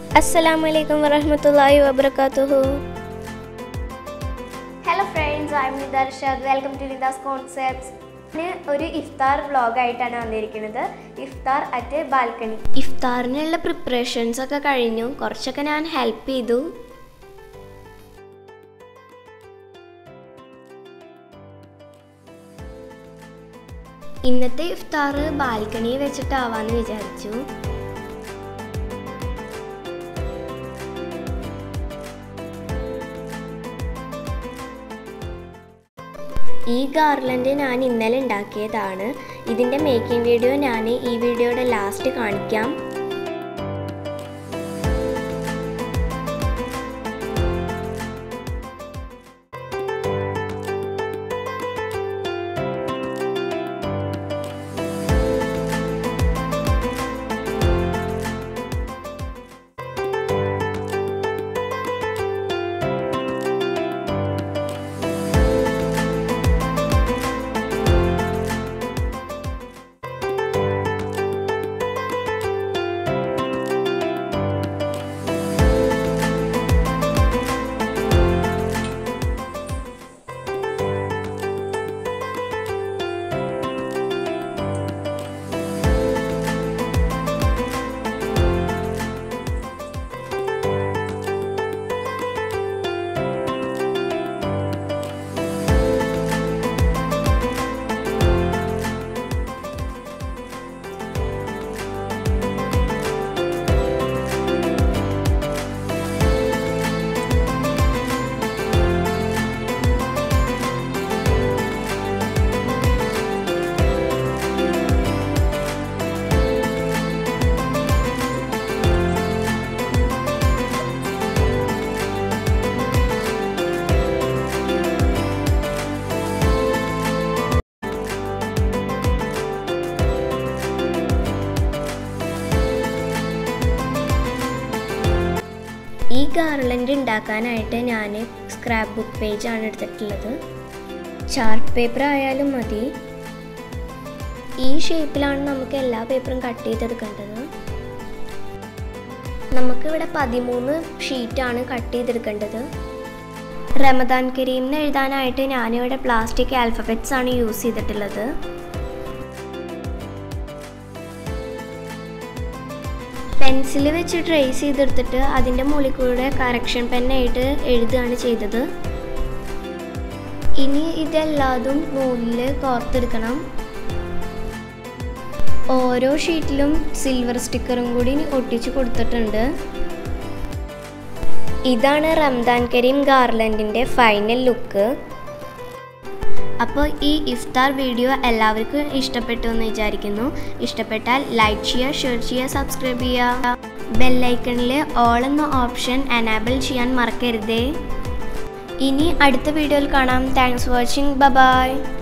അസ്സലാമു അലൈക്കും വറഹ്മത്തുള്ളാഹി വബറകാതുഹു hello friends I'm Nitha Arshad welcome to Nitha's concepts ഞാൻ ഒരു ഇഫ്താർ വ്ളോഗായിട്ടാണ് വന്നിരിക്കുന്നത് ഇഫ്താർ അറ്റ് ബാൽക്കണി ഇഫ്താറിനുള്ള പ്രിപ്പറേഷൻസ് ഒക്കെ കഴിഞ്ഞു കുറച്ചൊക്കെ ഞാൻ ഹെൽപ്പ് ചെയ്തു ഇന്നത്തെ ഇഫ്താർ ബാൽക്കണി വെച്ചിട്ടാവാന്ന് വിചാരിച്ചു ഈ ഗാർലൻഡ് ഞാൻ ഇന്നലെ ഉണ്ടാക്കിയതാണ് ഇതിൻ്റെ മേക്കിംഗ് വീഡിയോ ഞാൻ ഈ വീഡിയോയുടെ ലാസ്റ്റ് കാണിക്കാം ഈ ഗാർലൻഡ് ഉണ്ടാക്കാനായിട്ട് ഞാൻ സ്ക്രാപ്പ് ബുക്ക് പേജാണ് എടുത്തിട്ടുള്ളത് ചാർട്ട് പേപ്പർ ആയാലും മതി ഈ ഷേപ്പിലാണ് നമുക്ക് എല്ലാ പേപ്പറും കട്ട് ചെയ്തെടുക്കേണ്ടത് നമുക്കിവിടെ പതിമൂന്ന് ഷീറ്റാണ് കട്ട് ചെയ്തെടുക്കേണ്ടത് റമദാൻ കരീമിന് എഴുതാനായിട്ട് ഞാനിവിടെ പ്ലാസ്റ്റിക് ആൽഫബറ്റ്സ് ആണ് യൂസ് ചെയ്തിട്ടുള്ളത് പെൻസിൽ വെച്ച് ട്രേസ് ചെയ്തെടുത്തിട്ട് അതിൻ്റെ മുകളിൽ കൂടെ കറക്ഷൻ പെന്നായിട്ട് എഴുതുകയാണ് ചെയ്തത് ഇനി ഇതെല്ലാതും നൂലിൽ കോർത്തെടുക്കണം ഓരോ ഷീറ്റിലും സിൽവർ സ്റ്റിക്കറും കൂടി ഒട്ടിച്ച് കൊടുത്തിട്ടുണ്ട് ഇതാണ് റംദാൻ കരീം ഗാർലൻഡിൻ്റെ ഫൈനൽ ലുക്ക് അപ്പോൾ ഈ ഇഫ്താർ വീഡിയോ എല്ലാവർക്കും ഇഷ്ടപ്പെട്ടു എന്ന് വിചാരിക്കുന്നു ഇഷ്ടപ്പെട്ടാൽ ലൈക്ക് ചെയ്യുക ഷെയർ ചെയ്യുക സബ്സ്ക്രൈബ് ചെയ്യുക ബെല്ലൈക്കണിൽ ഓൾ എന്ന ഓപ്ഷൻ എനാബിൾ ചെയ്യാൻ മറക്കരുതേ ഇനി അടുത്ത വീഡിയോയിൽ കാണാം താങ്ക്സ് വാച്ചിങ് ബ ബൈ